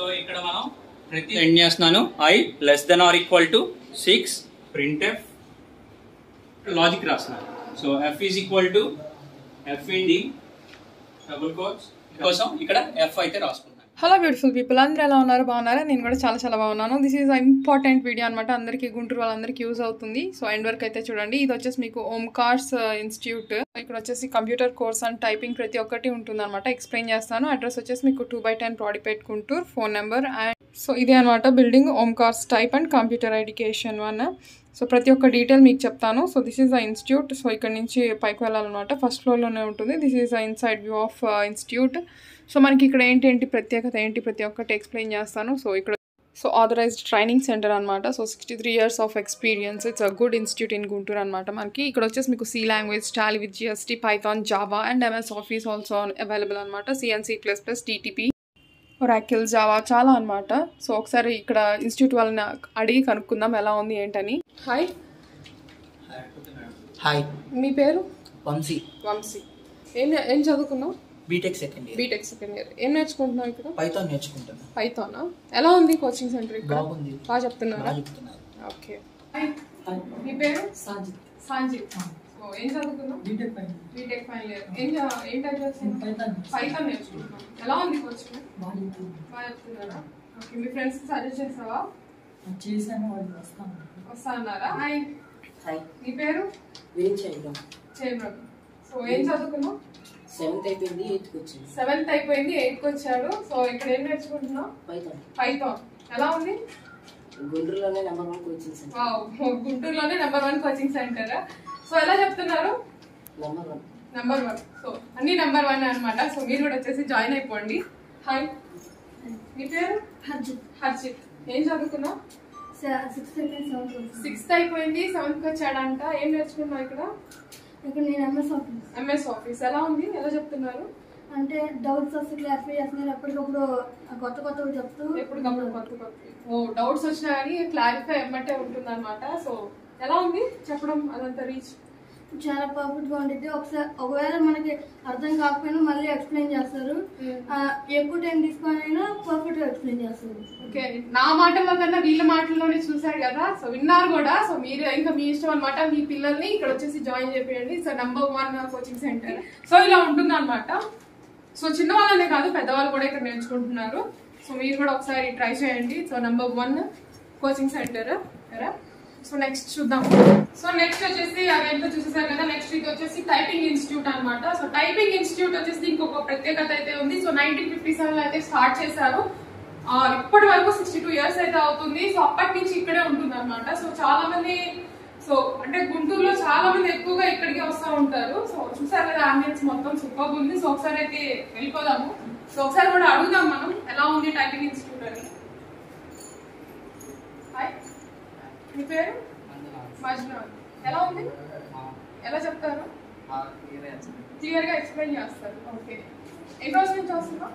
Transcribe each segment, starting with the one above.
So ఇక్కడ మనం ప్రతి ఎండ్ చేస్తున్నాను I less than or equal to six print F logic రాస్తున్నాను so F is equal to F in D double quotes కోసం ఇక్కడ F అయితే రాసుకుంటాను హలో బ్యూటిఫుల్ పీపుల్ అందరూ ఎలా ఉన్నారు బాగున్నారా నేను కూడా చాలా చాలా బాగున్నాను దిస్ ఈజ్ ఇంపార్టెంట్ వీడియో అనమాట అందరికీ గుంటూరు వాళ్ళందరికీ యూజ్ అవుతుంది సో ఎండ్ వరకు అయితే చూడండి ఇది వచ్చేసి మీకు ఓంకార్స్ ఇన్స్టిట్యూట్ ఇక్కడ వచ్చేసి కంప్యూటర్ కోర్స్ అండ్ టైపింగ్ ప్రతి ఒక్కటి ఉంటుంది అనమాట ఎక్స్ప్లెయిన్ చేస్తాను అడ్రస్ వచ్చేసి మీకు two by ten Brodipet Guntur phone number and so ఇదే అనమాట building Omkars type and computer education one so ప్రతి ఒక్క డీటెయిల్ మీకు చెప్తాను so this is the institute so ఇక్కడ నుంచి పైకి వెళ్ళాలన్నమాట ఫస్ట్ ఫ్లోర్లోనే ఉంటుంది this is the inside view of institute so మనకి ఇక్కడ ఏంటి ఏంటి ప్రత్యేకత ఏంటి ప్రతి ఒక్కటి ఎక్స్ప్లెయిన్ చేస్తాను సో ఇక్కడ సో ఆథరైజ్డ్ ట్రైనింగ్ సెంటర్ అనమాట so sixty three years of experience it's a good institute in Guntur అనమాట మనకి ఇక్కడ వచ్చేసి మీకు C language Tally with GST Python Java and MS Office also available అనమాట C and C plus plus DTP Oracle Java చాలా అనమాట so ఒకసారి ఇక్కడ ఇన్స్టిట్యూట్ వాళ్ళని అడిగి కనుక్కుందాం ఎలా ఉంది ఏంటని హాయ్ హాయ్ మీ పేరు వంశీ వంశీ ఏం ఏం చదువుకున్నావు BTech second year BTech second year ఏం నేర్చుకుంటున్నావు ఇక్కడ పైథాన్ నేర్చుకుంటాను పైథానా ఎలా ఉంది కోచింగ్ సెంటర్ ఇక్కడ బాగుంది బాగా చెప్తున్నారా బాగా చెప్తున్నారు ఓకే మీ పేరు సాంజిత్ సో ఏం చదువుకున్నావు బీటెక్ పైన బీటెక్ ఫైనల్ ఇయర్ ఏం చ- ఏం టైప్ చేస్తున్నావు పైథాన్ పైథాన్ నేర్చుకుంటున్నావు ఎలా ఉంది కోచింగ్ బాగా చెప్తుంది. బాగా చెప్తున్నారా ఓకే మీ ఫ్రెండ్స్ సజెస్ట్ చేస్తావా అది చేశాను వాళ్ళు వస్తాను వస్తా అన్నారా హాయ్ హాయ్ మీ పేరు విరించాను చేయబ్రహ్మ సో ఏం చదువుకున్నావు సెవెంత్ అయిపోయింది ఎయిత్కి వచ్చింది సెవెంత్ అయిపోయింది ఎయిత్ వచ్చాడు సో ఇక్కడ ఏం నేర్చుకుంటున్నావు పైథాన్ పైథాన్ ఎలా ఉంది గుంటూరులోనే number one coaching centre wow గుంటూరులోనే number one coaching centre so ఎలా చెప్తున్నారు number one number one so అన్ని నెంబర్ వన్ అన్నమాట సో మీరు కూడా వచ్చేసి జాయిన్ అయిపోండి హాయ్ మీ పేరు హర్జిత్ హర్షిత్ ఏం చదువుకున్నావు సిక్స్త్ అయిపోయింది సెవెంత్ వస్తుంది సిక్స్త్ అయిపోయింది సెవెంత్ వచ్చాడంట ఏం నేర్చుకున్నావు ఇక్కడ ఇక్కడ నేను ఎంఎస్ ఆఫీస్ ఎంఎస్ ఆఫీస్ ఎలా ఉంది ఎలా చెప్తున్నారు అంటే డౌట్స్ వస్తే క్లారిఫై చేస్తున్నారు ఎప్పటికప్పుడు కొత్త కొత్తవి చెప్తూ ఎప్పటికప్పుడు కొత్త కొత్త ఓ డౌట్స్ వచ్చినా కానీ క్లారిఫై ఎమ్మటే ఉంటుంది సో ఎలా ఉంది చెప్పడం అదంతా రీచ్ చాలా పర్ఫెక్ట్ గా ఉండిద్ది ఒకసారి ఒకవేళ మనకి అర్థం కాకపోయినా మళ్ళీ ఎక్స్ప్లెయిన్ చేస్తారు ఆ, ఎక్కువ టైం తీసుకొని అయినా పర్ఫెక్ట్ గా ఎక్స్ప్లెయిన్ చేస్తారు ఓకే నా మాటల్లో కన్నా వీళ్ళ మాటల్లోనే చూసారు కదా సో విన్నారు కూడా సో మీరు ఇంకా మీ ఇష్టం అనమాట మీ పిల్లల్ని ఇక్కడ వచ్చేసి జాయిన్ చేయండి so number one coaching centre so ఇలా ఉంటుంది అనమాట సో చిన్న వాళ్ళనే కాదు పెద్దవాళ్ళు కూడా ఇక్కడ నేర్చుకుంటున్నారు సో మీరు కూడా ఒకసారి ట్రై చేయండి so number one coaching centre కదా సో నెక్స్ట్ చూద్దాం సో నెక్స్ట్ వచ్చేసి అదేంటో చూసేసారు కదా నెక్స్ట్ ఇది వచ్చేసి టైపింగ్ ఇన్స్టిట్యూట్ అన్నమాట సో టైపింగ్ ఇన్స్టిట్యూట్ వచ్చేసి ఇంకొక ప్రత్యేకత అయితే ఉంది సో నైన్టీన్ ఫిఫ్టీ సెవెన్ లో అయితే స్టార్ట్ చేశారు ఆ, ఇప్పటి వరకు సిక్స్టీ టూ ఇయర్స్ అయితే అవుతుంది సో అప్పటి నుంచి ఇక్కడే ఉంటుంది అనమాట సో చాలా మంది సో అంటే గుంటూరులో చాలా మంది ఎక్కువగా ఇక్కడికి వస్తూ ఉంటారు సో చూసారు కదా అంబియన్స్ మొత్తం సూపర్ ఉంది సో ఒకసారి అయితే వెళ్ళిపోదాము సో ఒకసారి కూడా అడుగుదాం మనం ఎలా ఉంది టైపింగ్ ఇన్స్టిట్యూట్ అని హాయ్ మీ పేరు మజ్నా ఎలా ఉంది ఎలా చెప్తారు క్లియర్ గా ఎక్స్ప్లెయిన్ చేస్తారు ఓకే ఎన్ని రోజుల నుంచి వస్తున్నావు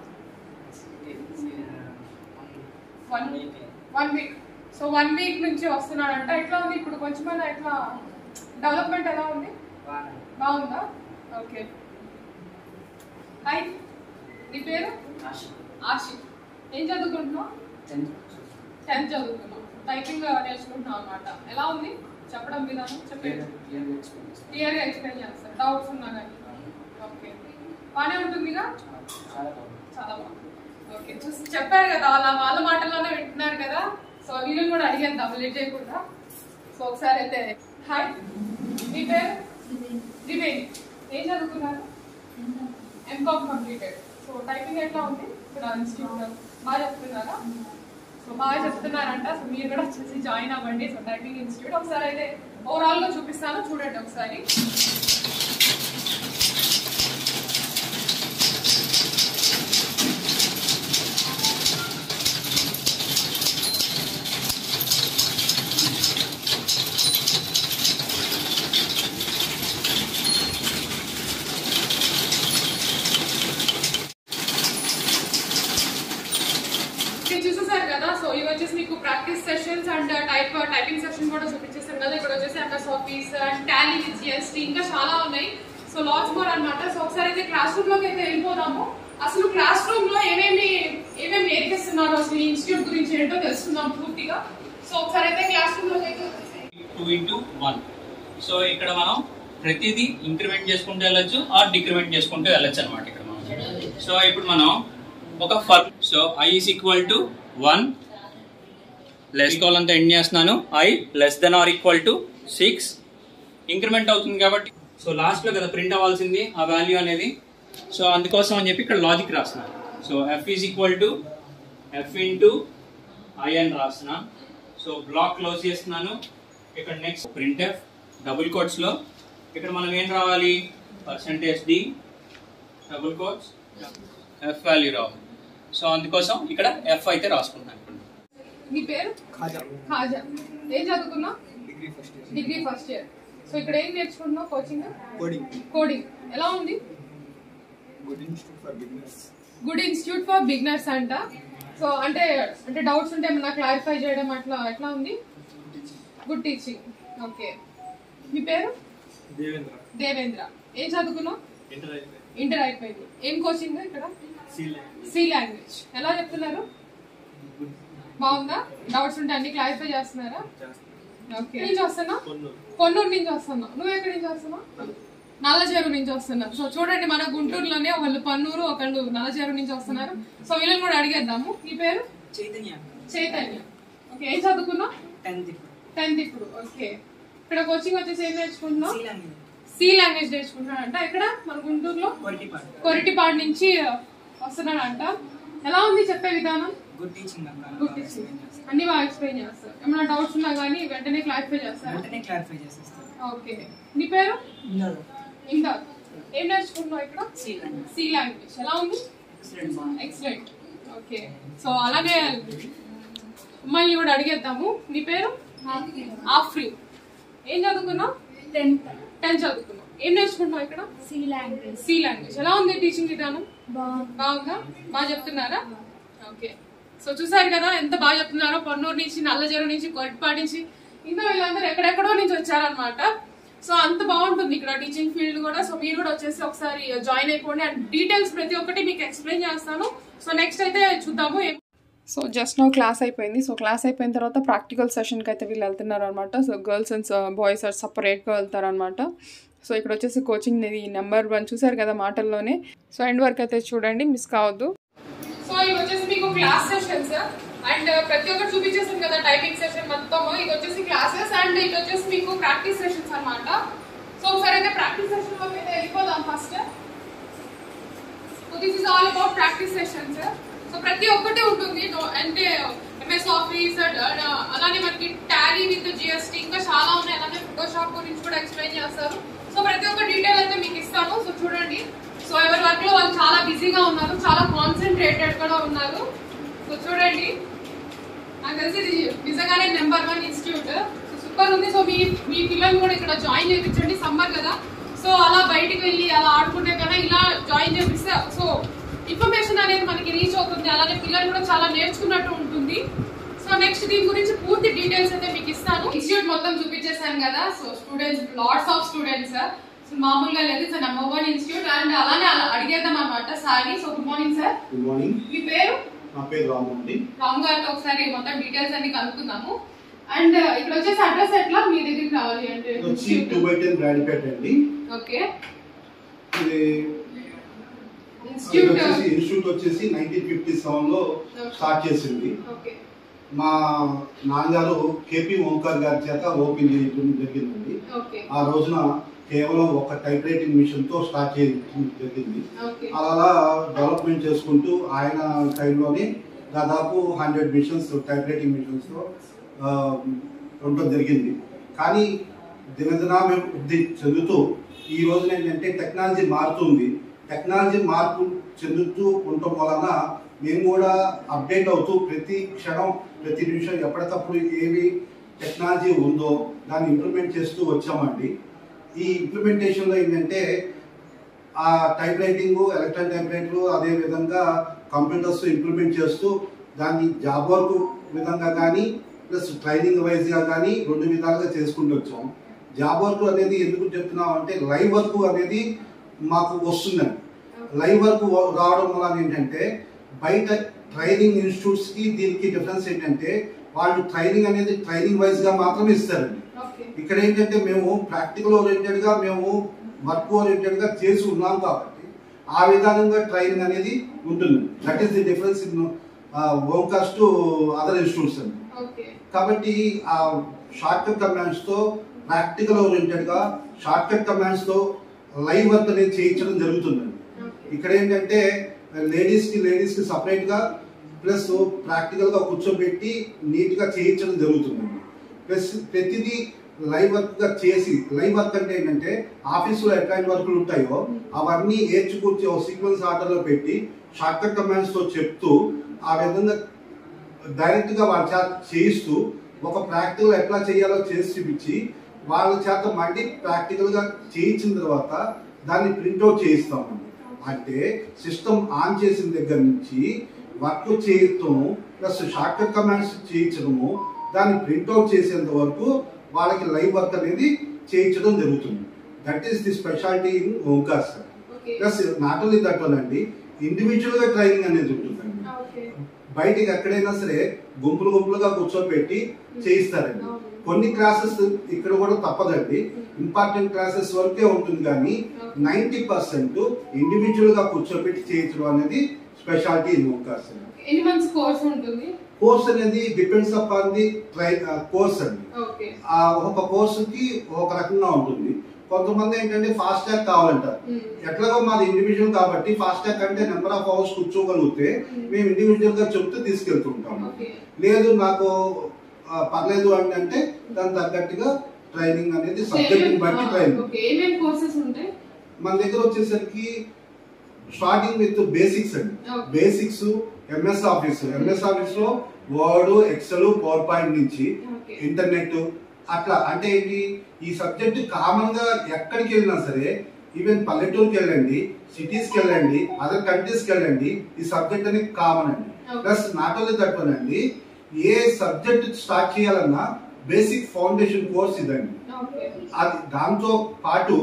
one week one week so one week నుంచి వస్తున్నాడంట ఎట్లా ఉంది ఇప్పుడు కొంచెమైనా ఎట్లా డెవలప్మెంట్ ఎలా ఉంది బాగుందా ఓకే హాయ్ నీ పేరు ఆషిక్ ఏం చదువుకుంటున్నావు టెన్త్ చదువుతున్నావు టైపింగ్ నేర్చుకుంటున్నావు అనమాట ఎలా ఉంది చెప్పడం విధానం చెప్పేది క్లియర్గా ఎక్స్ప్లెయిన్ చేస్తారు డౌట్స్ ఉన్నా కానీ ఓకే బాగానే ఉంటుందిగా చాలా బాగుంది ఓకే చూసి చెప్పారు కదా వాళ్ళ వాళ్ళ మాటల్లోనే వింటున్నారు కదా సో వీళ్ళని కూడా అడిగేద్దాం లేట్ చేయకుండా సో ఒకసారి అయితే హాయ్ మీ పేరు దివేణి ఏం చదువుకున్నారు ఎంకామ్ కంప్లీటెడ్ సో టైపింగ్ ఎట్లా ఉంది ఇక్కడ ఇన్స్టిట్యూట్ బాగా చెప్తున్నారా సో బాగా చెప్తున్నారంట సో మీరు కూడా వచ్చేసి జాయిన్ అవ్వండి సో టైపింగ్ ఇన్స్టిట్యూట్ ఒకసారి అయితే ఓవరాల్ గా చూపిస్తాను చూడండి ఒకసారి ఇక్కడ చూసేసారు కదా సో ఇవి వచ్చేసి మీకు practice sessions and type typing session కూడా చూపించేసారు కదా ఇక్కడ వచ్చేసి MS Office and Tally with GST ఇంకా చాలా ఉన్నాయి సో లాట్స్ మోర్ అన్నమాట సో ఒకసారి అయితే క్లాస్ రూమ్ లోకి అయితే వెళ్ళిపోదాము అసలు క్లాస్ రూమ్ లో ఏమేమి ఏమేమి నేర్పిస్తున్నారు అసలు ఈ ఇన్స్టిట్యూట్ గురించి ఏంటో తెలుసుకుందాం పూర్తిగా సో ఒకసారి అయితే క్లాస్ రూమ్ లో టూ ఇంటూ వన్ సో ఇక్కడ మనం ప్రతిదీ ఇంక్రిమెంట్ చేసుకుంటూ వెళ్ళొచ్చు ఆర్ డిక్రిమెంట్ చేసుకుంటూ వెళ్ళొచ్చు అనమాట ఇక్కడ మనం సో ఇప్పుడు మనం ఒక for so I is equal to one less call అంతా ఎండ్ చేస్తున్నాను I less than or equal to six increment అవుతుంది కాబట్టి సో లాస్ట్లో కదా ప్రింట్ అవ్వాల్సింది ఆ వాల్యూ అనేది సో అందుకోసం అని చెప్పి ఇక్కడ లాజిక్ రాస్తున్నాను so F is equal to F into I అని రాస్తున్నా సో బ్లాక్ క్లోజ్ చేస్తున్నాను ఇక్కడ నెక్స్ట్ ప్రింట్ ఎఫ్ డబుల్ కోట్స్లో ఇక్కడ మనం ఏం రావాలి percentage D double quotes F value రావాలి సో అందుకోసం ఇక్కడ ఎఫ్ అయితే రాసుకుంటున్నాను ఇప్పుడు నీ పేరు ఖాజా ఖాజా ఏం చదువుకున్నావు degree first year degree first year so ఇక్కడ ఏం నేర్చుకుంటున్నావు కోచింగ్ కోడింగ్ కోడింగ్ ఎలా ఉంది good institute for business good institute for beginners అంట సో అంటే అంటే డౌట్స్ ఉంటే ఏమన్నా క్లారిఫై చేయడం అట్లా ఎట్లా ఉంది గుడ్ టీచింగ్ ఓకే మీ పేరు దేవేంద్ర దేవేంద్ర ఏం చదువుకున్నావు ఇంటర్ అయిపోయింది ఇంటర్ అయిపోయింది ఏం కోచింగ్ ఇక్కడ సీల్ సి లాంగ్వేజ్ ఎలా చెప్తున్నారు బాగుందా డౌట్స్ ఉంటే అన్ని క్లారిఫై చేస్తున్నారా ఓకే నుంచి వస్తున్నా కొన్నూరు కొన్నూరు నుంచి వస్తున్నా నువ్వు ఎక్కడి నుంచి వస్తున్నావు నల్లచెరువు నుంచి వస్తున్నారు సో చూడండి మన గుంటూరులోనే ఒకళ్ళు పన్నూరు ఒకళ్ళు నల్లచెరువు నుంచి వస్తున్నారు సో వీళ్ళని కూడా అడిగేద్దాము నీ పేరు చైతన్య చైతన్య ఓకే ఏం చదువుకున్నావు టెన్త్ టెన్త్ ఇప్పుడు ఓకే ఇక్కడ కోచింగ్ వచ్చేసి ఏం నేర్చుకుంటున్నావు శ్రీలంక సి లాంగ్వేజ్ నేర్చుకుంటున్నాడంట ఇక్కడ మన గుంటూరులో కొరిటిపాడు కొరిటిపాడు నుంచి వస్తున్నాడంట ఎలా ఉంది చెప్పే విధానం గుడ్ టీచింగ్ అక్క గుడ్ టీచింగ్ అన్ని బాగా ఎక్స్ప్లెయిన్ చేస్తారు ఏమైనా డౌట్స్ ఉన్నా కానీ వెంటనే క్లారిఫై చేస్తారా వెంటనే క్లారిఫై చేసేస్తాను ఓకే నీ పేరు ఇంకా ఏం నేర్చుకుంటున్నావు ఇక్కడ శ్రీలంక సి లాంగ్వేజ్ ఎలా ఉంది ఎక్సలెంట్ బాగుంది ఎక్సలెంట్ ఓకే సో అలానే అమ్మాయిని కూడా అడిగేద్దాము నీ పేరు ఆఫ్రీ ఏం చదువుకున్నావు టెన్త్ టెన్త్ చదువుకున్నావు ఏం నేర్చుకుంటున్నావు ఇక్కడ సి లాంగ్వేజ్ సి లాంగ్వేజ్ ఎలా ఉంది టీచింగ్ విధానం బాగుంది బాగుందా బాగా చెప్తున్నారా ఓకే సో చూసారు కదా ఎంత బాగా చెప్తున్నారో పొన్నూరు నుంచి నల్లజెరు నుంచి కొట్టిపాటి నుంచి ఇంకా వీళ్ళందరూ ఎక్కడెక్కడో నుంచి వచ్చారనమాట సో అంత బాగుంటుంది ఇక్కడ టీచింగ్ ఫీల్డ్ కూడా సో మీరు కూడా వచ్చేసి ఒకసారి జాయిన్ అయిపోండి అండ్ డీటెయిల్స్ ప్రతి ఒక్కటి మీకు ఎక్స్ప్లెయిన్ చేస్తాను సో నెక్స్ట్ అయితే చూద్దాము సో జస్ట్ నో క్లాస్ అయిపోయింది సో క్లాస్ అయిపోయిన తర్వాత ప్రాక్టికల్ సెషన్కి అయితే వీళ్ళు వెళ్తున్నారు అనమాట so girls and boys are సపరేట్గా వెళ్తారు అనమాట సో ఇక్కడ వచ్చేసి కోచింగ్ ఇది నెంబర్ వన్ చూసారు కదా మాటల్లోనే సో ఎండ్ వరకు అయితే చూడండి మిస్ కావద్దు సో ఇది వచ్చేసి మీకు క్లాస్ సెషన్స్ అండ్ ప్రతి ఒక్కటి చూపించేసాను కదా టైపింగ్ సెషన్ మొత్తం ఇది వచ్చేసి క్లాసెస్ అండ్ ఇది వచ్చేసి మీకు ప్రాక్టీస్ సెషన్స్ అన్నమాట సో ఒకసారి అయితే ప్రాక్టీస్ సెషన్ లోకి అయితే వెళ్ళిపోదాం first so this is all about practice sessions so ప్రతి ఒక్కటి ఉంటుంది No- అంటే ఎంఎస్ ఆఫీస్ అలానే మనకి టాలీ విత్ జిఎస్టీ ఇంకా చాలా ఉన్నాయి అలానే ఫోటోషాప్ గురించి కూడా ఎక్స్ప్లెయిన్ చేస్తారు సో ప్రతి ఒక్క డీటెయిల్ అయితే మీకు ఇస్తాను సో చూడండి సో ఎవరి వర్క్ లో వాళ్ళు చాలా బిజీగా ఉన్నారు చాలా కాన్సన్ట్రేటెడ్ కూడా ఉన్నారు సో చూడండి నాకు తెలిసి ఇది నిజంగానే number one institute so super ఉంది సో మీ మీ పిల్లలు కూడా ఇక్కడ జాయిన్ చేయించండి సమ్మర్ కదా సో అలా బయటికి వెళ్ళి అలా ఆడుకుంటే కన్నా ఇలా జాయిన్ చేపిస్తే సో ఇన్ఫర్మేషన్ అనేది మనకి రీచ్ అవుతుంది అలానే పిల్లలు కూడా చాలా నేర్చుకున్నట్టు ఉంటుంది సో నెక్స్ట్ దీని గురించి పూర్తి డీటెయిల్స్ అయితే మీకు ఇస్తాను ఇన్స్టిట్యూట్ మొత్తం చూపించేసాను కదా so students lots of students so మామూలుగా లేదు sir number one institute and అలానే అలా అడిగేద్దాం అనమాట sorry so good morning sir good morning మీ పేరు నా పేరు రాము అండి రామ్ గారితో ఒకసారి మొత్తం డీటెయిల్స్ అన్ని కనుక్కుందాము అండ్ ఇక్కడ వచ్చేసి అడ్రస్ ఎట్లా మీ దగ్గరికి రావాలి అంటే ఇది వచ్చి టూ బై టెన్ రాడిపేట అండి ఓకే ఇది ఇది ఇన్స్టిట్యూట్ వచ్చేసి ఇన్స్టిట్యూట్ వచ్చేసి నైన్టీన్ ఫిఫ్టీ సెవెన్ లో స్టార్ట్ చేసింది ఓకే మా నాన్నగారు కేపీ ఓంకార్ గారి చేత ఓపెన్ చేయడం జరిగిందండి ఓకే ఆ రోజున కేవలం ఒక టైప్ రైటింగ్ మిషన్ తో స్టార్ట్ చేయడం జరిగింది ఓకే అలా డెవలప్మెంట్ చేసుకుంటూ ఆయన టైంలోనే దాదాపు hundred machines type writing machines ఉండడం జరిగింది కానీ దినదినాభివృద్ధి చెందుతూ ఈ రోజున ఏంటంటే టెక్నాలజీ మారుతుంది టెక్నాలజీ మార్పు చెందుతూ ఉండటం వలన మేము కూడా అప్డేట్ అవుతూ ప్రతి క్షణం ప్రతి నిమిషం ఎప్పటికప్పుడు ఏవి టెక్నాలజీ ఉందో దాన్ని ఇంప్లిమెంట్ చేస్తూ వచ్చామండి ఈ ఇంప్లిమెంటేషన్లో ఏంటంటే ఆ టైప్ రైటింగ్ ఎలక్ట్రానిక్ టైప్ రైట్లు అదే విధంగా కంప్యూటర్స్ ఇంప్లిమెంట్ చేస్తూ దాన్ని జాబ్ వర్క్ విధంగా కానీ ప్లస్ ట్రైనింగ్ వైజ్గా కానీ రెండు విధాలుగా చేసుకుంటూ వచ్చాం జాబ్ వర్క్ అనేది ఎందుకు చెప్తున్నాం అంటే లైవ్ వర్క్ అనేది మాకు వస్తుందండి లైవ్ వర్క్ రావడం వల్ల ఏంటంటే బయట ట్రైనింగ్ ఇన్స్టిట్యూట్స్ కి దీనికి డిఫరెన్స్ ఏంటంటే వాళ్ళు ట్రైనింగ్ అనేది ట్రైనింగ్ వైజ్ గా మాత్రమే ఇస్తారండి ఓకే ఇక్కడ ఏంటంటే మేము ప్రాక్టికల్ ఓరియంటెడ్ గా మేము వర్క్ ఓరియంటెడ్ గా చేసి ఉన్నాం కాబట్టి ఆ విధానంగా ట్రైనింగ్ అనేది ఉంటుంది that is the difference in Omkars to other institutes అండి ఓకే కాబట్టి ఆ షార్ట్ కట్ కమాండ్స్ తో ప్రాక్టికల్ ఓరియంటెడ్ గా షార్ట్ కట్ కమాండ్స్ తో లైవ్ వర్క్ అనేది చేయించడం జరుగుతుందండి ఓకే ఇక్కడ ఏంటంటే లేడీస్ కి లేడీస్ కి సపరేట్ గా ప్లస్ ప్రాక్టికల్ గా కూర్చోబెట్టి నీట్ గా చేయించడం జరుగుతుందండి ప్లస్ ప్రతిదీ లైవ్ వర్క్ గా చేసి లైవ్ వర్క్ అంటే ఏంటంటే ఆఫీసులో ఎట్లాంటి వర్కులు ఉంటాయో అవన్నీ ఏర్చుకూర్చి ఒక సీక్వెన్స్ ఆర్డర్ లో పెట్టి షార్ట్ కట్ కమాండ్స్ తో చెప్తూ ఆ విధంగా డైరెక్ట్ గా వాళ్ళ చేత చేయిస్తూ ఒక ప్రాక్టికల్ ఎట్లా చేయాలో చేసి చూపించి వాళ్ళ చేత మళ్ళీ ప్రాక్టికల్ గా చేయించిన తర్వాత దాన్ని ప్రింట్అవుట్ చేయిస్తామండి అంటే సిస్టమ్ ఆన్ చేసిన దగ్గర నుంచి వర్క్ చేయటం ప్లస్ షార్ట్ కట్ కమాండ్స్ చేయించడము దాన్ని ప్రింట్అవుట్ చేసేంత వరకు వాళ్ళకి లైవ్ వర్క్ అనేది చేయించడం జరుగుతుంది that is the speciality in Omkar sir okay plus not only that one అండి ఇండివిజువల్ గా ట్రైనింగ్ అనేది ఉంటుందండి ఓకే బయటికి ఎక్కడైనా సరే గుంపులు గుంపులుగా కూర్చోబెట్టి చేయిస్తారండి అవును. కొన్ని క్లాసెస్ ఇక్కడ కూడా తప్పదండి ఇంపార్టెంట్ క్లాసెస్ వరకే ఉంటుంది కానీ నైన్టీ పర్సెంట్ ఇండివిజువల్ గా కూర్చోబెట్టి చేయించడం అనేది స్పెషాలిటీ ఇన్ ఓంకార్స్ ఎన్ని మంత్స్ కోర్స్ ఉంటుంది కోర్స్ అనేది depends upon the try course అండి ఓకే ఆ ఒక కోర్సుకి ఒక రకంగా ఉంటుంది కొంతమంది ఏంటంటే ఫాస్ట్ ట్రాక్ కావాలంటారు ఎట్లాగో మాది ఇండివిజువల్ కాబట్టి ఫాస్ట్ ట్రాక్ అంటే నెంబర్ ఆఫ్ అవర్స్ కూర్చోగలిగితే మేము ఇండివిజువల్ గా చెప్తూ తీసుకెళ్తుంటాము ఓకే లేదు నాకు ఆ, పర్లేదు అంటే అంటే దానికి తగ్గట్టుగా ట్రైనింగ్ అనేది సబ్జెక్ట్ బట్టి ట్రైనింగ్ ఓకే ఏమేమి కోర్సెస్ ఉంటాయి మన దగ్గర వచ్చేసరికి స్టార్టింగ్ విత్ బేసిక్స్ అండి Okay. Basics MS Office MS Office లో వర్డ్ ఎక్సెల్ పవర్ పాయింట్ నుంచి ఓకే ఇంటర్నెట్ అట్లా అంటే ఏంటి ఈ సబ్జెక్ట్ కామన్ గా ఎక్కడికి వెళ్ళినా సరే ఈవెన్ పల్లెటూరుకి వెళ్ళండి సిటీస్ కి వెళ్ళండి అదర్ కంట్రీస్ కి వెళ్ళండి ఈ సబ్జెక్ట్ అనేది కామన్ అండి Okay. Plus not only that one అండి ఏ సబ్జెక్ట్ స్టార్ట్ చేయాలన్నా బేసిక్ ఫౌండేషన్ కోర్స్ ఇదండి ఓకే అది దాంతో పాటు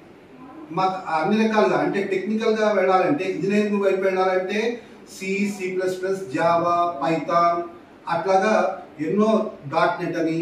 మాకు అన్ని రకాలుగా అంటే టెక్నికల్ గా వెళ్ళాలంటే ఇంజనీరింగ్ వైపు వెళ్ళాలంటే C C plus plus Java Python అట్లాగా ఎన్నో డాట్ నెట్ అని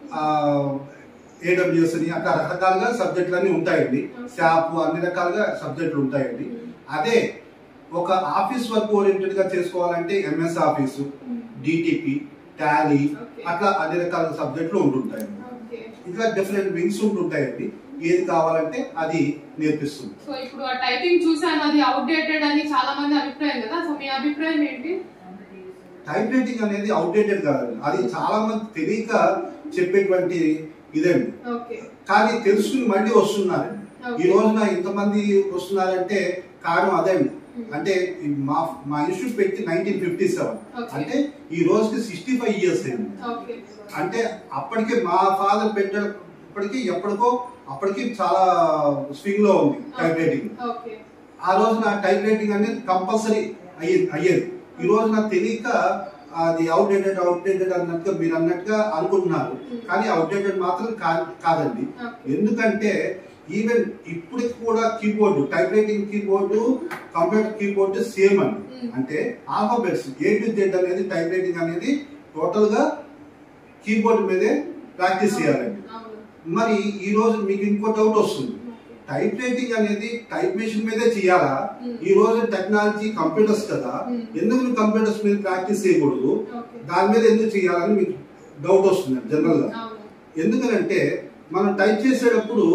ఏడబ్ల్యూఎస్ అని అట్లా రకరకాలుగా సబ్జెక్టులు అన్ని ఉంటాయండి శాప్ అన్ని రకాలుగా సబ్జెక్టులు ఉంటాయండి అదే ఒక ఆఫీస్ వర్క్ ఓరియంటెడ్ గా చేసుకోవాలంటే MS Office DTP Tally Okay. అట్లా అన్ని రకాల సబ్జెక్టులు ఉంటుంటాయండి ఓకే ఇట్లా డిఫరెంట్ వింగ్స్ ఉంటుంటాయండి ఏది కావాలంటే అది నేర్పిస్తుంది సో ఇప్పుడు ఆ టైపింగ్ చూసాను అది అవుట్డేటెడ్ అని చాలా మంది అభిప్రాయం కదా సో మీ అభిప్రాయం ఏంటి టైప్ రైటింగ్ అనేది అవుట్డేటెడ్ కాదండి అది చాలా మంది తెలియక చెప్పేటువంటి ఇదండి ఓకే కానీ తెలుసుకుని మళ్ళీ వస్తున్నారండి Okay. ఈ రోజున ఇంతమంది వస్తున్నారంటే కారణం అదండి అంటే ఈ మా మా ఇన్స్టిట్యూట్ పెట్టి నైన్టీన్ ఫిఫ్టీ సెవెన్ Okay. అంటే ఈ రోజుకి సిక్స్టీ ఫైవ్ ఇయర్స్ అయింది ఓకే అంటే అప్పటికే మా ఫాదర్ పెట్టినప్పటికీ ఎప్పటికో అప్పటికి చాలా స్వింగ్ లో ఉంది టైప్ రైటింగ్ ఓకే ఆ రోజున టైప్ రైటింగ్ అనేది కంపల్సరీ అయ్యేది అయ్యేది ఈ రోజున తెలియక అది అవుట్డేటెడ్ అవుట్డేటెడ్ అన్నట్టుగా మీరు అన్నట్టుగా అనుకుంటున్నారు కానీ అవుట్డేటెడ్ మాత్రం కా- కాదండి Okay. ఎందుకంటే ఈవెన్ ఇప్పటికి కూడా keyboard type writing keyboard computer keyboard same అండి Mm. అంటే ఆల్ఫాబెట్స్ ఏ టు జెడ్ అనేది టైప్ రైటింగ్ అనేది టోటల్ గా కీబోర్డ్ మీదే ప్రాక్టీస్ చేయాలండి అవును మరి ఈ రోజు మీకు ఇంకో డౌట్ వస్తుంది టైప్ రైటింగ్ అనేది టైప్ మెషిన్ మీదే చేయాలా Mm. ఈ రోజు టెక్నాలజీ కంప్యూటర్స్ కదా Mm. ఎందుకు నువ్వు కంప్యూటర్స్ మీద ప్రాక్టీస్ చేయకూడదు ఓకే దాని మీద ఎందుకు చేయాలని మీకు డౌట్ వస్తుంది జనరల్ గా అవును ఎందుకనంటే మనం టైప్ చేసేటప్పుడు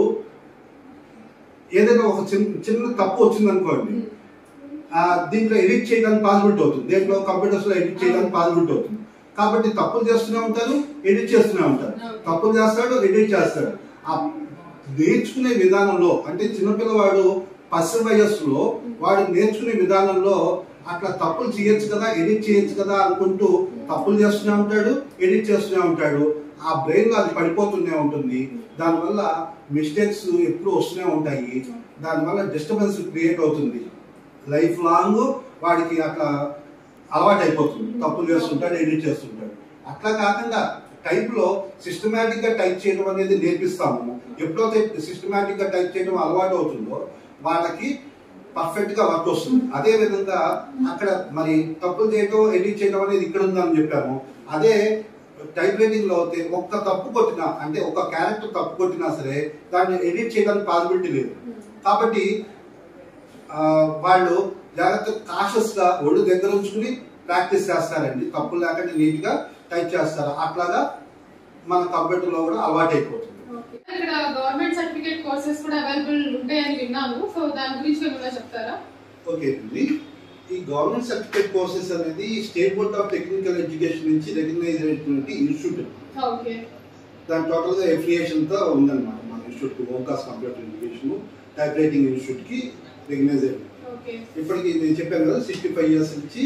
ఏదైనా ఒక చిన్న చిన్న తప్పు వచ్చింది అనుకోండి ఆ, దీంట్లో ఎడిట్ చేయడానికి పాసిబిలిటీ అవుతుంది దీంట్లో కంప్యూటర్స్ లో ఎడిట్ చేయడానికి పాసిబిలిటీ అవుతుంది కాబట్టి తప్పులు చేస్తూనే ఉంటారు ఎడిట్ చేస్తూనే ఉంటారు తప్పులు చేస్తాడు ఎడిట్ చేస్తాడు ఆ నేర్చుకునే విధానంలో అంటే చిన్నపిల్లవాడు పసి వయస్సులో వాడు నేర్చుకునే విధానంలో అట్లా తప్పులు చేయొచ్చు కదా ఎడిట్ చేయొచ్చు కదా అనుకుంటూ తప్పులు చేస్తూనే ఉంటాడు ఎడిట్ చేస్తూనే ఉంటాడు ఆ బ్రెయిన్ లో అది పడిపోతూనే ఉంటుంది దానివల్ల మిస్టేక్స్ ఎప్పుడు వస్తూనే ఉంటాయి దానివల్ల డిస్టర్బెన్స్ క్రియేట్ అవుతుంది లైఫ్ లాంగ్ వాడికి అట్లా అలవాటు అయిపోతుంది తప్పులు చేస్తుంటాడు ఎడిట్ చేస్తుంటాడు అట్లా కాకుండా టైప్ లో సిస్టమేటిక్ గా టైప్ చేయడం అనేది నేర్పిస్తాము ఎప్పుడైతే సిస్టమేటిక్ గా టైప్ చేయడం అలవాటు అవుతుందో వాళ్ళకి పర్ఫెక్ట్ గా వర్క్ వస్తుంది అదే విధంగా అక్కడ మరి తప్పులు చేయడం ఎడిట్ చేయడం అనేది ఇక్కడ ఉందని చెప్పాము అదే టైప్ రైటింగ్ లో అయితే ఒక్క తప్పు కొట్టినా అంటే ఒక క్యారెక్టర్ తప్పు కొట్టినా సరే దాన్ని ఎడిట్ చేయడానికి పాసిబిలిటీ లేదు కాబట్టి ఆ, వాళ్ళు జాగ్రత్త కాషస్ గా ఒళ్ళు దగ్గర ఉంచుకుని ప్రాక్టీస్ చేస్తారండి తప్పులు లేకుండా నీట్ గా టైప్ చేస్తారు అట్లాగా మన కంప్యూటర్ లో కూడా అలవాటు అయిపోతుంది ఇక్కడ గవర్నమెంట్ సర్టిఫికేట్ కోర్సెస్ కూడా అవైలబుల్ ఉంటాయని విన్నాను సో దాని గురించి ఏమైనా చెప్తారా ఓకే అండి ఈ గవర్నమెంట్ సర్టిఫికేట్ కోర్సెస్ అనేది state board of technical education నుంచి రికగ్నైజ్ అయినటువంటి ఇన్స్టిట్యూట్ ఓకే దాని టోటల్ గా ఎఫిలియేషన్ తో ఉందన్నమాట మన ఇన్స్టిట్యూట్ కి Omkars computer education type writing institute కి రికగ్నైజ్ అయింది ఓకే ఇప్పటికి నేను చెప్పాను కదా సిక్స్టీ ఫైవ్ ఇయర్స్ నుంచి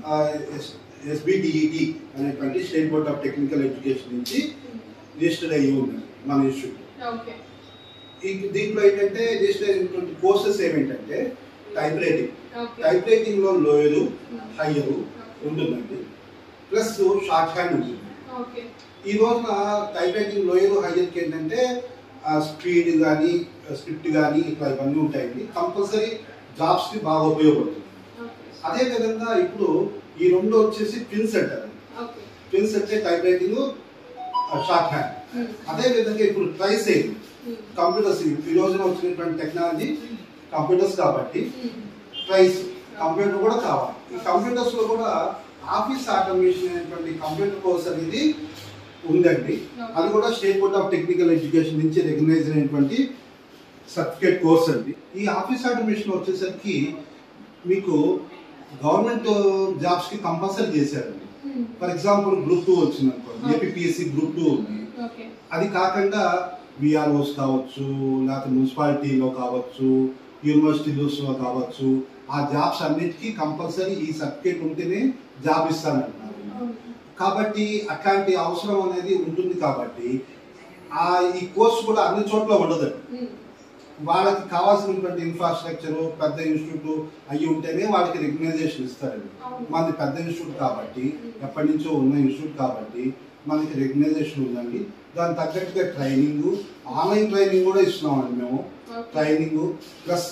ఎస్బిటిఈటి అనేటువంటి state board of technical education నుంచి రిజిస్టర్డ్ అయ్యి ఉంది మన ఇన్స్టిట్యూట్ ఓకే ఈ దీంట్లో ఏంటంటే రిజిస్టర్ అయినటువంటి కోర్సెస్ ఏమేంటంటే type writing okay type writing లో లోయరు హయ్యరు ఉంటుందండి ప్లస్ షార్ట్ హ్యాండ్ ఉంటుంది ఓకే ఈ రోజున టైప్ రైటింగ్ లోయర్ హయ్యర్కి ఏంటంటే స్పీడ్ కానీ స్క్రిప్ట్ కానీ ఇట్లా ఇవన్నీ ఉంటాయండి కంపల్సరీ జాబ్స్ కి బాగా ఉపయోగపడుతుంది అదే విధంగా ఇప్పుడు ఈ రెండు వచ్చేసి పిన్స్ అంటారు ఓకే పిన్స్ అంటే టైప్ రైటింగ్ షార్ట్ హ్యాండ్ అదే విధంగా ఇప్పుడు ట్రైస్ అయింది కంప్యూటర్స్ ఈ రోజున వచ్చినటువంటి టెక్నాలజీ కంప్యూటర్స్ కాబట్టి ప్రైస్ కంప్యూటర్ కూడా కావాలి ఈ కంప్యూటర్స్ లో కూడా ఆఫీస్ ఆటోమేషన్ అనేటువంటి కంప్యూటర్ కోర్స్ అనేది ఉందండి అది కూడా state board of technical education నుంచి రికగ్నైజ్ అయినటువంటి సర్టిఫికేట్ కోర్స్ అండి ఈ ఆఫీస్ ఆటోమేషన్ వచ్చేసరికి మీకు గవర్నమెంట్ జాబ్స్ కి కంపల్సరీ చేశారండి ఫర్ ఎగ్జాంపుల్ గ్రూప్ టూ వచ్చింది అనుకోండి ఏపీఎస్సి గ్రూప్ టూ ఉంది ఓకే అది కాకుండా విఆర్ఓస్ కావచ్చు లేకపోతే మున్సిపాలిటీలో కావచ్చు యూనివర్సిటీలో కావచ్చు ఆ జాబ్స్ అన్నిటికీ కంపల్సరీ ఈ సర్టిఫికేట్ ఉంటేనే జాబ్ ఇస్తానంటున్నారు కాబట్టి అట్లాంటి అవసరం అనేది ఉంటుంది కాబట్టి ఆ ఈ కోర్సు కూడా అన్ని చోట్ల ఉండదండి వాళ్ళకి కావాల్సినటువంటి ఇన్ఫ్రాస్ట్రక్చర్ పెద్ద ఇన్స్టిట్యూట్ అయ్యి ఉంటేనే వాళ్ళకి రికగ్నైజేషన్ ఇస్తారండి మనది పెద్ద ఇన్స్టిట్యూట్ కాబట్టి ఎప్పటి నుంచో ఉన్న ఇన్స్టిట్యూట్ కాబట్టి మనకి రికగ్నైజేషన్ ఉందండి దాని తగ్గట్టుగా ట్రైనింగ్ ఆన్లైన్ ట్రైనింగ్ కూడా ఇస్తున్నామండి మేము ట్రైనింగ్ ప్లస్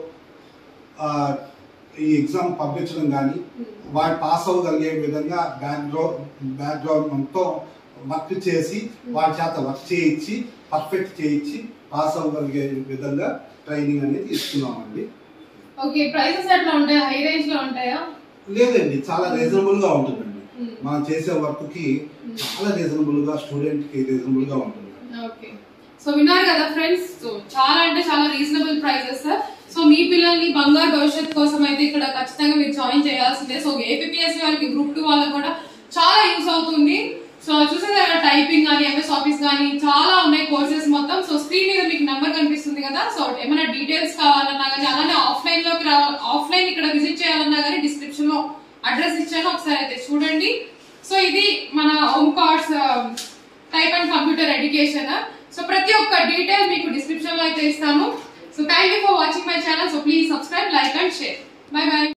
ఈ ఎగ్జామ్ పంపించడం కానీ వాడు పాస్ అవ్వగలిగే విధంగా బ్యాక్గ్రౌండ్ బ్యాక్గ్రౌండ్ మొత్తం వర్క్ చేసి వాడి చేత వర్క్ చేయించి పర్ఫెక్ట్ చేయించి పాస్ అవ్వగలిగే విధంగా ట్రైనింగ్ అనేది ఇస్తున్నామండి ఓకే ప్రైసెస్ ఎట్లా ఉంటాయి హై రేంజ్ లో ఉంటాయా లేదండి చాలా రీజనబుల్ గా ఉంటుందండి మనం చేసే వర్క్ కి చాలా రీజనబుల్ గా స్టూడెంట్ కి రీజనబుల్ గా ఉంటుంది ఓకే సో విన్నారు కదా ఫ్రెండ్స్ సో చాలా అంటే చాలా రీజనబుల్ ప్రైసెస్ సో మీ పిల్లల్ని బంగారు భవిష్యత్ కోసం అయితే ఇక్కడ ఖచ్చితంగా మీరు జాయిన్ చేయాల్సిందే సో ఏపీఎస్సీ వాళ్ళకి గ్రూప్ టూ వాళ్ళకి కూడా చాలా యూస్ అవుతుంది సో చూసారు కదా టైపింగ్ కానీ ఎంఎస్ ఆఫీస్ కానీ చాలా ఉన్నాయి కోర్సెస్ మొత్తం సో స్క్రీన్ మీద మీకు నెంబర్ కనిపిస్తుంది కదా సో ఏమైనా డీటెయిల్స్ కావాలన్నా కానీ అలానే ఆఫ్లైన్ లోకి రా ఆఫ్లైన్ ఇక్కడ విజిట్ చేయాలన్నా కానీ డిస్క్రిప్షన్ లో అడ్రస్ ఇచ్చాను ఒకసారి అయితే చూడండి సో ఇది మన Omkars type and computer education so ప్రతి ఒక్క డీటెయిల్ మీకు డిస్క్రిప్షన్ లో అయితే ఇస్తాను so thank you for watching my channel so please subscribe like and share bye by